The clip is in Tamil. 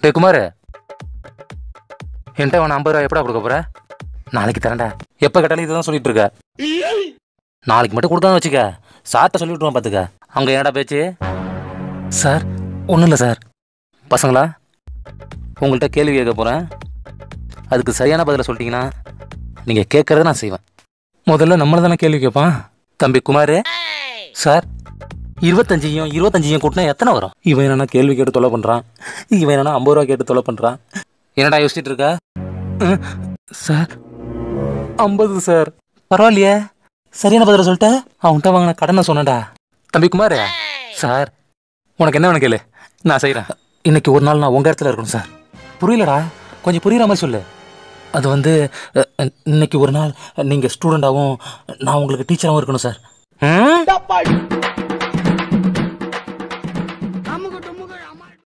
டே குமார் என்கிட்ட அவன் ஐம்பது ரூபா எப்படா கொடுக்க போற நாளைக்கு தரேன்டா எப்போ கேட்டாலும் இதுதான் சொல்லிட்டு இருக்க நாளைக்கு மட்டும் கொடுத்தான்னு வச்சுக்க சார்ட்ட சொல்லி விட்டுருவான் பார்த்துக்க அங்கே என்னடா பேச்சு சார் ஒன்றும் இல்லை சார் பசங்களா உங்கள்கிட்ட கேள்வி கேட்க போகிறேன் அதுக்கு சரியான பதிலை சொல்லிட்டீங்கன்னா நீங்கள் கேட்கறத நான் செய்வேன் முதல்ல நம்மள தானே கேள்வி கேட்பான் தம்பி குமார் சார் இருபத்தஞ்சையும் இருபத்தஞ்சையும் கூட்டினா எத்தனை வரும் இவன் என்னன்னா கேள்வி கேட்டு தொலை பண்ணுறான் இவன் என்னன்னா ஐம்பது ரூபா கேட்டு தொலை பண்ணுறான் என்னடா யோசிச்சுட்டு இருக்க ம், சார் ஐம்பது சார் பரவாயில்லையே சரியான பதில சொல்லிட்ட அவன்கிட்ட வாங்கின கடனை சொன்னடா தம்பி குமார் சார் உனக்கு என்ன வேணும் கேளு நான் செய்கிறேன் இன்னைக்கு ஒரு நாள் நான் உங்கள் இடத்துல இருக்கணும் சார் புரியலடா கொஞ்சம் புரியுற மாதிரி சொல்லு அது வந்து அஹ், அஹ், இன்னைக்கு ஒரு நாள் நீங்கள் ஸ்டூடெண்டாகவும் நான் உங்களுக்கு டீச்சராகவும் இருக்கணும் சார் ம்